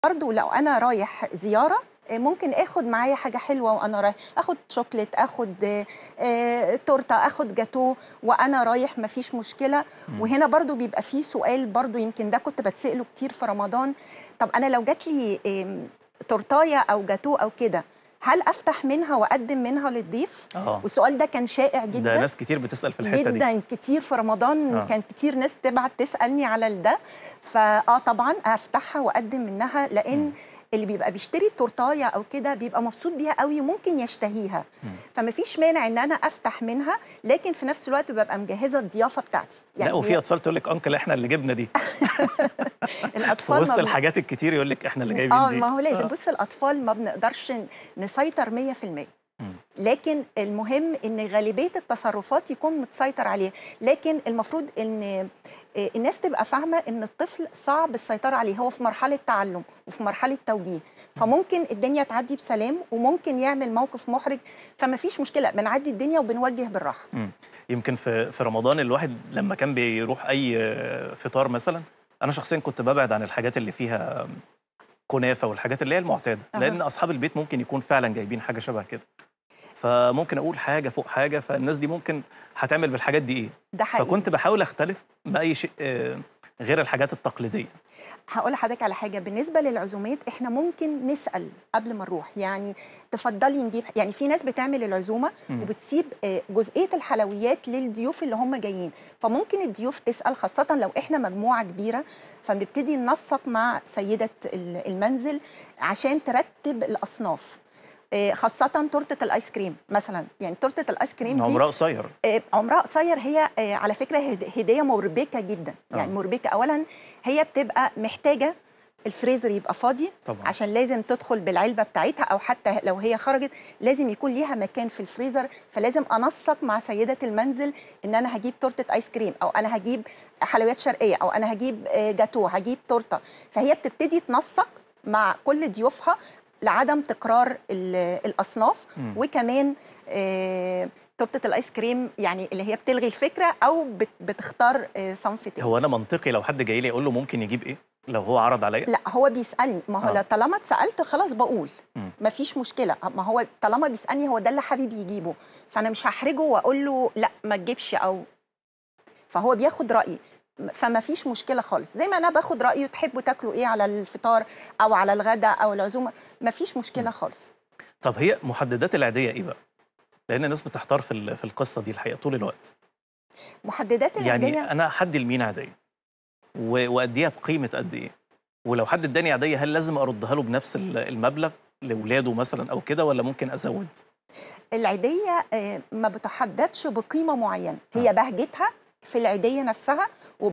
برضو لو انا رايح زياره آه، ممكن اخد معايا حاجه حلوه وانا رايح اخد شوكليت اخد آه، آه، تورته اخد جاتو وانا رايح مفيش مشكله وهنا برضو بيبقى فيه سؤال برضو يمكن ده كنت بتساله كتير في رمضان طب انا لو جات لي آم، تورتايه او جاتو او كده هل افتح منها واقدم منها للضيف اه والسؤال ده كان شائع جدا ده ناس كتير بتسال في الحته دي جدا كتير في رمضان آه. آه. كان كتير ناس تبعت تسالني على ده فاه طبعا افتحها واقدم منها لان مم. اللي بيبقى بيشتري التورتايه او كده بيبقى مبسوط بيها قوي وممكن يشتهيها مم. فما فيش مانع ان انا افتح منها لكن في نفس الوقت ببقى مجهزه الضيافه بتاعتي لا وفي هي اطفال تقول لك انكل احنا اللي جبنا دي في الاطفال وسط ما بن- الحاجات الكتير يقول لك احنا اللي جايبين اه دي ما هو لازم آه. بص الاطفال ما بنقدرش نسيطر 100% مم. لكن المهم ان غالبيه التصرفات يكون متسيطر عليها لكن المفروض ان آه، الناس تبقى فاهمه ان الطفل صعب السيطره عليه هو في مرحله تعلم وفي مرحله توجيه فممكن الدنيا تعدي بسلام وممكن يعمل موقف محرج فما فيش مشكله بنعدي الدنيا وبنوجه بالراحه مم. يمكن في في رمضان الواحد لما كان بيروح اي آه، فطار مثلا انا شخصيا كنت ببعد عن الحاجات اللي فيها كنافه والحاجات اللي هي المعتاده أها. لان اصحاب البيت ممكن يكون فعلا جايبين حاجه شبه كده فممكن اقول حاجه فوق حاجه فالناس دي ممكن هتعمل بالحاجات دي ايه ده حقيقي فكنت بحاول اختلف باي شيء آه، غير الحاجات التقليديه هقول لحضرتك على حاجه بالنسبه للعزومات احنا ممكن نسال قبل ما نروح يعني تفضلي نجيب يعني في ناس بتعمل العزومه مم. وبتسيب آه، جزئيه الحلويات للضيوف اللي هم جايين فممكن الضيوف تسال خاصه لو احنا مجموعه كبيره فبنبتدي ننسق مع سيده ال- المنزل عشان ترتب الاصناف آه، خاصة تورتة الآيس كريم مثلا يعني تورتة الآيس كريم دي عمرها قصير آه، عمرها قصير هي آه، على فكره هد- هديه مربكه جدا يعني آه. مربكه اولا هي بتبقى محتاجه الفريزر يبقى فاضي طبعا عشان لازم تدخل بالعلبه بتاعتها او حتى لو هي خرجت لازم يكون ليها مكان في الفريزر فلازم انسق مع سيده المنزل ان انا هجيب تورته ايس كريم او انا هجيب حلويات شرقيه او انا هجيب آه، جاتو هجيب تورته فهي بتبتدي تنسق مع كل ضيوفها لعدم تكرار ال- الاصناف مم. وكمان آه، تورته الايس كريم يعني اللي هي بتلغي الفكره او بت- بتختار آه، صنف تاني هو انا منطقي لو حد جاي لي اقول له ممكن يجيب ايه لو هو عرض عليا لا هو بيسالني ما هو آه. آه. طالما اتسالت خلاص بقول مم. ما فيش مشكله ما هو طالما بيسالني هو ده اللي حابب يجيبه فانا مش هحرجه واقول له لا ما تجيبش او فهو بياخد رايي فما فيش مشكله خالص زي ما انا باخد رايه تحبوا تاكلوا ايه على الفطار او على الغداء او العزومه ما فيش مشكله خالص طب هي محددات العيديه ايه بقى لان الناس بتحتار في ال- في القصه دي الحقيقه طول الوقت محددات العيديه يعني انا حدي لمين عاديه و- واديها بقيمه قد ايه ولو حد اداني عاديه هل لازم اردها له بنفس ال- المبلغ لاولاده مثلا او كده ولا ممكن ازود العيديه آه، ما بتحددش بقيمه معينه هي بهجتها في العيديه نفسها